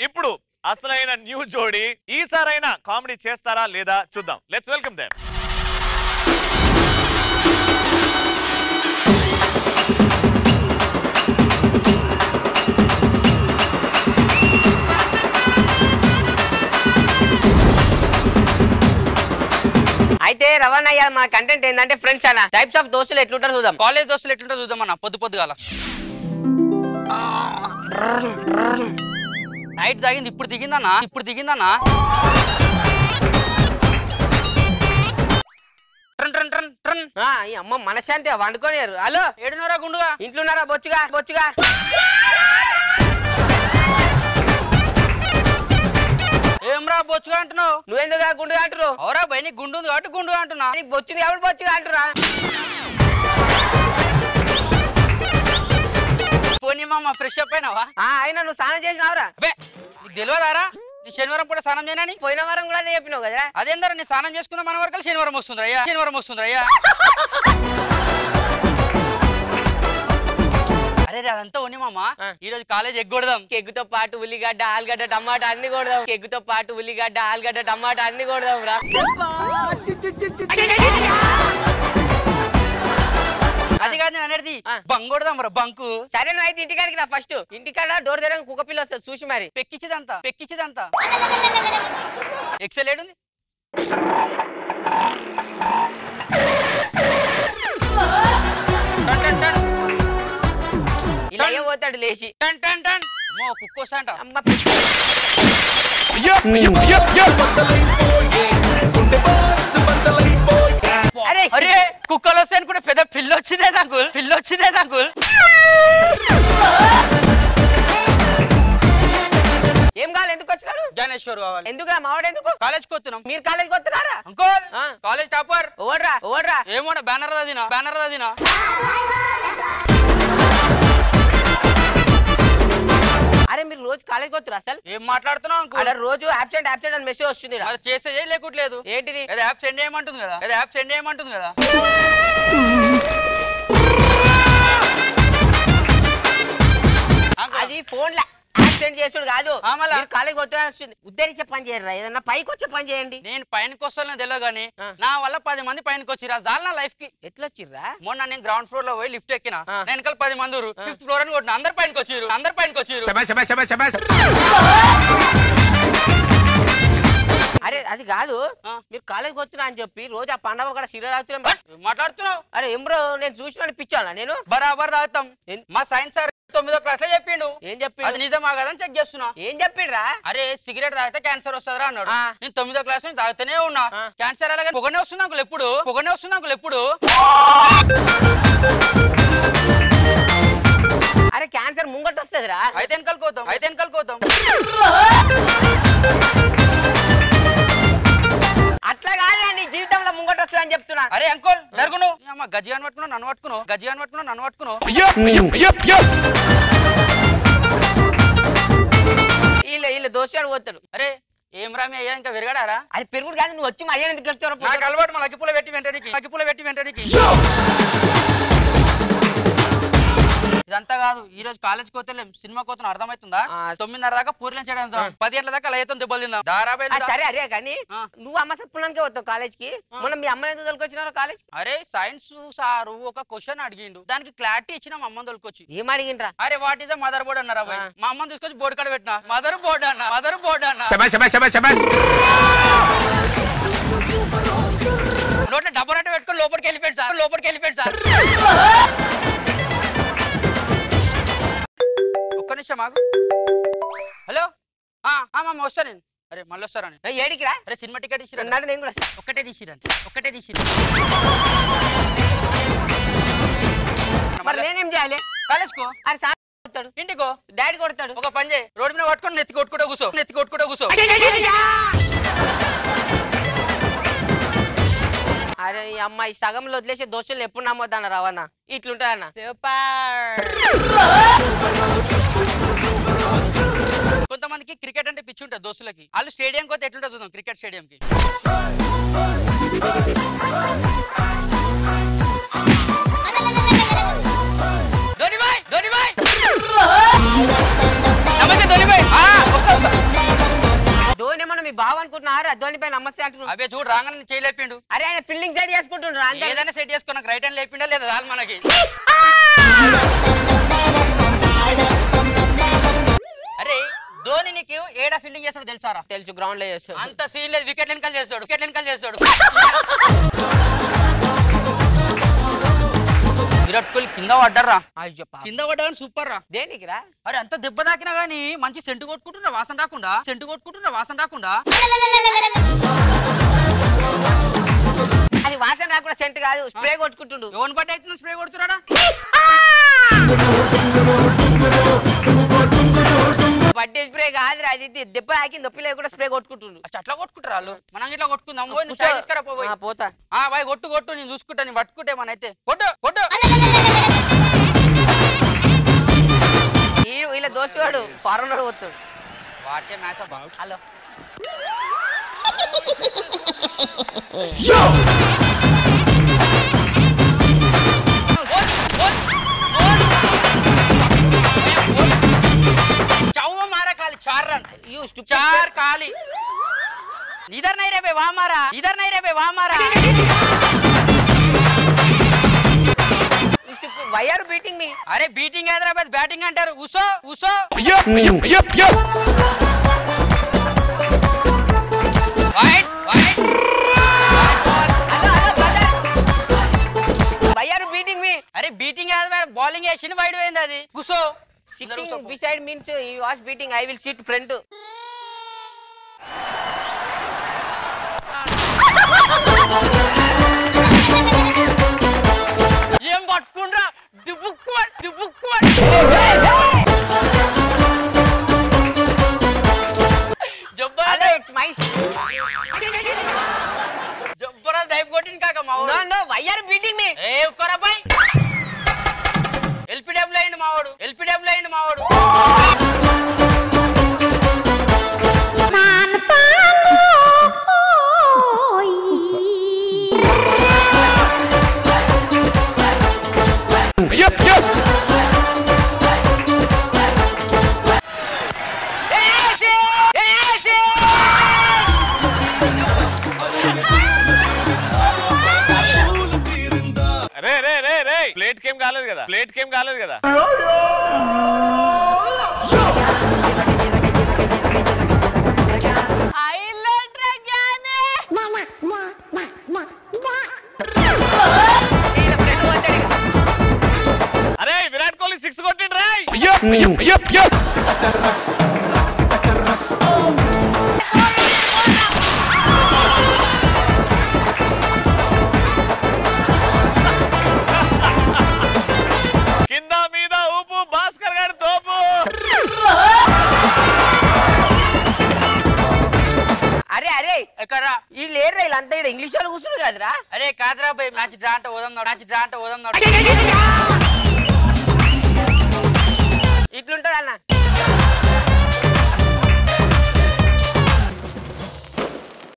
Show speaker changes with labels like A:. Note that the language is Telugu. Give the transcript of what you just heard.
A: ఇప్పుడు అసలైన న్యూ జోడీ ఈసారైనా కామెడీ చేస్తారా లేదా చూద్దాం లెట్స్ వెల్కమ్ దేమ్
B: అయితే రవాణా అయ్యాల మన కంటెంట్ ఏంటంటే ఫ్రెండ్స్ అన్న టైప్స్ ఆఫ్ దోస్తులు ఎట్లుంటారు చూద్దాం
C: కాలేజ్ దోస్తులు ఎట్లుంటో చూద్దామన్న పొద్దు పొద్దుగాల నైట్ తాగింది ఇప్పుడు దిగిందన్నా ఇప్పుడు దిగిందన్నా ట్రన్ ట్రన్ ట్రన్ ట్రన్
B: ఆ, ఈ అమ్మ మనశాంతి వండుకోనియారు హలో
C: ఏడున్నరా గుండుగా
B: ఇంట్లోన్నారా బొచ్చుగా బొచ్చుగా
C: ఏమ్రా బొచ్చుగా అంటున్నావు
B: నువ్వెందుకు గుండుగా అంటారు
C: అవరా భయ్ నీకు గుండు ఉంది కాబట్టి గుండుగా అంటున్నా
B: నీకు బొచ్చుంది ఎవరు బొచ్చుగా అంటురా
C: పోనీ మామ ఫ్రెష్ అప్ అయినావా
B: ఆ, అయినా నువ్వు స్నానం చేసినావురా
C: అబే నీకు తెలియదారా నీ శనివారం కూడా స్నానం చేయనని
B: పోయిన వారం కూడా అదే చెప్పినావు కదా
C: అదేందరా నీ స్నానం చేసుకున్న మన వరకు శనివారం వస్తుంది అయ్యా శనివారం వస్తుంది అయ్యా అరే రే, అదంతా ఉని మామ
B: ఆ.
C: ఈ రోజు కాలేజ్ ఎగ్గొడదాం
B: ఎగ్గుతో పాటు ఉల్లిగడ్డ ఆలుగడ్డ టమాటా అన్ని కొడదాం ఎగ్గుతో పాటు ఉల్లిగడ్డ ఆలుగడ్డ టమాటా అన్ని కొడదాం రా
C: అది కాదు నేను అనేది
B: ఆ.
C: బంక్ కొడదాం రా బంకు
B: సరే నువ్వు అయితే ఇంటికాడికి రా ఫస్ట్ ఇంటికాడ డోర్ దగ్గర కుక్క పిల్ల వస్తుంది చూసి మరి
C: పెక్కిచ్చిదంతా పెక్కిచ్చిదంతా ఎక్సెల్ ఏడుంది టన్ టన్ టన్.
B: ఇలా ఏ పోతాడు లేచి
C: టన్ టన్ టన్ అమ్మో కుక్క వస్తా అంట
B: అమ్మ అరే,
C: అరే కుక్కలు వస్తాయి అనుకుంటే పెద్ద పిల్ల వచ్చిందే నాకు పిల్ల వచ్చిందే నాకు
B: ఏం కావాలి ఎందుకు వచ్చినాడు
C: జ్ఞానేశ్వర్ కావాలి
B: ఎందుకు రా మావాడు ఎందుకు
C: కాలేజ్కి వస్తున్నాం
B: మీరు కాలేజీకి వస్తున్నారా
C: అంకోల్
B: ఆ.
C: కాలేజ్ టాపర్
B: ఓడ్రా ఓడ్రా
C: ఏమో బ్యానర్ అదినా బ్యానర్ అదినా
B: అరే మీరు రోజు కాలేజీకి వస్తున్నారు అసలు
C: ఏం మాట్లాడుతున్నావు అంకుల్
B: అక్కడ రోజు అబ్సెంట్ అబ్సెంట్ అని మెసేజ్ వస్తుంది ఈడ.
C: అది చేసేదే లేకుట్లేదు
B: ఏంటిది
C: అది యాప్ సెండ్ చేయమంటుంది కదా అది యాప్ సెండ్ చేయమంటుంది కదా అంకుల్,
B: అది ఫోన్ లా అబ్సెంట్ చేసుడు కాదు
C: ఆ, మళ్ళా?
B: మీరు కాలేజీకి వస్తున్నా వస్తుంది ఉద్ధరించే పని చేయండి ఏదన్నా పైకి వచ్చే పని చేయండి
C: నేను పైనకి వస్తానో తెలియదు కానీ
B: ఆ.
C: నా వల్ల పది మంది పైనకి వచ్చిరా జాలి నా లైఫ్ కి
B: ఎట్లా వచ్చిర్రా
C: మొన్న నేను గ్రౌండ్ ఫ్లోర్ లో పోయి లిఫ్ట్ ఎక్కిన
B: ఆ.
C: నేను వెనకాల పది మంది ఫిఫ్త్ ఫ్లోర్ అని కొట్టిన అందరు పైనకి వచ్చిరు అందరు పైనకి వచ్చిరు
B: అరే అది కాదు
C: ఆ.
B: మీరు కాలేజీకి వస్తున్నా అని చెప్పి రోజు ఆ పండగ కూడా సీరియల్ అవుతున్నా
C: ఏం మాట్లాడుతున్నావు
B: అరే ఏం బ్రో నేను చూసిన పిచ్చానా నేను
C: బరాబర్ తాగుతాం
B: ఎన్-
C: మా సైన్స్ సార్ తొమ్మిదో క్లాస్ లో చెప్పిండు
B: ఏం చెప్పి
C: అది నిజమా కదని చెక్ చేస్తున్నా
B: ఏం చెప్పిండ్రా
C: అరే సిగరెట్ తాగితే క్యాన్సర్ వస్తుందిరా అన్నాడు
B: ఆ.
C: నేను తొమ్మిదో క్లాస్ నుంచి తాగుతూనే ఉన్నా
B: ఆ.
C: క్యాన్సర్ అలాగే పొగనే వస్తుంది అంకుల్ ఎప్పుడు పొగనే వస్తుంది అంకుల్ ఎప్పుడు
B: అరే క్యాన్సర్ ముంగట్ వస్తుందిరా
C: అయితే వెనకాల కోతాం అయితే వెనకాల కోతాం
B: అట్లా కాదు నీ జీవితంలో ముంగట్ వస్తుంది అని చెప్తున్నా
C: అరే అంకుల్ జరుగును అమ్మ గజి అని పట్టుకున్నావు నన్ను పట్టుకున్నావు గజి అని పట్టుకున్నావు నన్ను పట్టుకున్నావు
B: వీళ్ళు వీళ్ళు దోషాడు పోతాడు
C: అరే ఏం రామి అయ్యా ఇంకా విరగడారా
B: అది పెరుగుడు కాదు నువ్వు వచ్చి మధ్యాహ్నం ఎందుకు
C: నాకు
B: వెళ్తావు
C: అలవాటు మా లగ్గిపుల పెట్టి వెంటనికి లగ్గిపుల పెట్టి వెంటనికి ఇదంతా కాదు ఈ రోజు కాలేజ్కి పోతలేం సినిమా కోతం అర్థమవుతుందా
B: ఆ.
C: తొమ్మిదిన్నర దాకా పూర్లం చేయడం పది గంటల దాకా లైతం దెబ్బలు తిందాం దారాబాయ్
B: ఆ, సరే అరే కానీ
C: ఆ.
B: నువ్వు అమ్మ సప్పులానికే వస్తావు కాలేజ్ కి మొన్న మీ అమ్మ ఎందుకు తొలకొచ్చినారు కాలేజ్
C: అరే సైన్స్ సారు ఒక క్వశ్చన్ అడిగిండు దానికి క్లారిటీ ఇచ్చిన మా అమ్మని తోలుకొచ్చి
B: ఏం అడిగిండ్రా
C: అరే వాట్ ఈస్ మదర్ బోర్డ్ అన్నారు అబ్బాయి
B: ఆ.
C: మా అమ్మని తీసుకొచ్చి బోర్డు కాడ పెట్టిన మదర్ బోర్డ్ అన్న మదర్ బోర్డ్ అన్న నోట్లో డబ్బు రట్ట పెట్టుకొని లోపలికి వెళ్ళిపోయాడు సార్ లోపలికి వెళ్ళిపోయాడు సార్ ఒక్క నిమిషం ఆగు హలో ఆ, ఆ, మామ వస్తా నేను అరే మళ్ళీ వస్తారా నేను
B: ఏ, ఏడికిరా
C: అరే సినిమా టికెట్ ఇచ్చిరా
B: అన్నాడు నేను కూడా వస్తా.
C: ఒక్కటే తీసిరండి ఒక్కటే తీసిరా
B: మరి నేనేం చేయాలి
C: కాలేజ్కో
B: అది సార్ కొడతాడు
C: ఇంటికో
B: డాడీ కొడతాడు
C: ఒక పని చేయి రోడ్డు మీద పట్టుకొని నెత్తి కొట్టుకుంటా కూసో నెత్తి కొట్టుకుంటా కూసో
B: అరే ఈ అమ్మాయి సగంలో వదిలేసే దోషులు ఎప్పుడు నమ్మొద్దన్న రావన్న ఇట్లుంటాయన్న
C: కొంతమందికి క్రికెట్ అంటే పిచ్చి ఉంటుంది దోస్తులకి వాళ్ళు స్టేడియం పోతే ఎట్లుంటుంది చూద్దాం క్రికెట్ స్టేడియం కి ధోనిబాయ్ ధోనిబాయ్ నమస్తే ధోనిబాయ్ ఆ, వస్తా, వస్తా.
B: బావ అనుకుంటున్నారు ధోని పై నమస్తే అంటున్నారు
C: అవే చూడు రాగానే చేయలేపిండు
B: అరే ఆయన ఫీల్డింగ్ సైడ్ చేసుకుంటుండ్రు అందరూ
C: ఏదైనా సెట్ చేసుకున్నాక రైట్ హ్యాండ్ లేపిండా లేదా రాదు మనకి అరే ధోని నీకు ఏడా ఫీల్డింగ్ చేస్తాడు తెలుసారా
B: తెలుసు గ్రౌండ్ లో చేస్తారు
C: అంత సీన్ లేదు వికెట్ వెనకాల చేస్తాడు వికెట్ వెనకాల చేస్తాడు విరాట్ కోహ్లీ కింద పడ్డారా
B: అయ్యో పాపం.
C: కింద పడ్డా సూపర్ రా
B: దేనికి రా
C: అరే అంత దెబ్బ తాకినా గానీ మంచి సెంటు కొట్టుకుంటున్నా వాసన రాకుండా సెంటు కొట్టుకుంటున్నా వాసన రాకుండా
B: అది వాసన రాకుండా సెంట్ కాదు స్ప్రే కొట్టుకుంటుండు
C: ఎవరిని పట్టి అయితే స్ప్రే కొడుతున్నాడా
B: బడ్డీ స్ప్రే కాదు అది ఇది దెబ్బ తాకి నొప్పి లేకుండా స్ప్రే కొట్టుకుంటుండు
C: అచ్చా, అట్లా కొట్టుకుంటారు వాళ్ళు మనం ఇట్లా కొట్టుకుందాం పోయి నువ్వు
B: కూర్చో.
C: చాయ్ తీసుకురా పో పోయి.
B: ఆ, పోతా
C: ఆ బాయ్ కొట్టు కొట్టు నేను చూసుకుంటా నేను పట్టుకుంటే మన అయితే కొట్టు కొట్టు
B: ఈ వీళ్ళ దోస్తు వాడు ఫారెన్ వాడు పోతాడు
C: వాటే మ్యాచ్ అబ్బా
B: హలో
C: चौवा मारा खाली चार रन
B: యూ స్టూపిడ్
C: चार खाली इधर नहीं रे बे वहां मारा इधर नहीं रे बे वहां मारा
B: వై ఆర్ బీటింగ్ మీ
C: అరే బీటింగ్ హైదరాబాద్ బ్యాటింగ్ అంటారు ఉసో ఉసో wait wait
B: why are beating me
C: అరే బీటింగ్ హైదరాబాద్ బౌలింగ్ వేసింది వైడ్ పోయింది అది కుసో
B: sitting beside means you was beating I will sit front
C: ఏం పట్టుకుండ్రా దుబ్బుక్కు దుబ్బుక్కు జబ్బరా
B: హలో ఇట్స్ మై
C: జబ్బరా దైపు కొట్టింది కాక మా
B: no no why are beating me
C: ఏ ఉక్కరా బాయ్ ఎల్పిడబ్ల్యూ అయింది మావాడు ఎల్పిడబ్ల్యూ అయింది మావాడు
A: రే రే రే రే ప్లేట్ కేం కాలేదు కదా ప్లేట్ కేం కాలేదు కదా
B: ఐలాండ్ రగానే
A: అరే విరాట్ కోహ్లీ సిక్స్ కొట్టిండు రే కింద మీద ఊపు భాస్కర్ గారి తోపు
B: అరే అరే
C: ఎక్కడ్రా
B: వీళ్ళు లేరు వీళ్ళంతా ఇక్కడ ఇంగ్లీష్ వాళ్ళు కూర్చున్నారు కదరా
C: అరే కాదురా బాయ్ మ్యాచ్ డ్రా అంటే పోదాం మ్యాచ్ డ్రా అంటే పోదాం
B: ఇట్లుంటది అన్న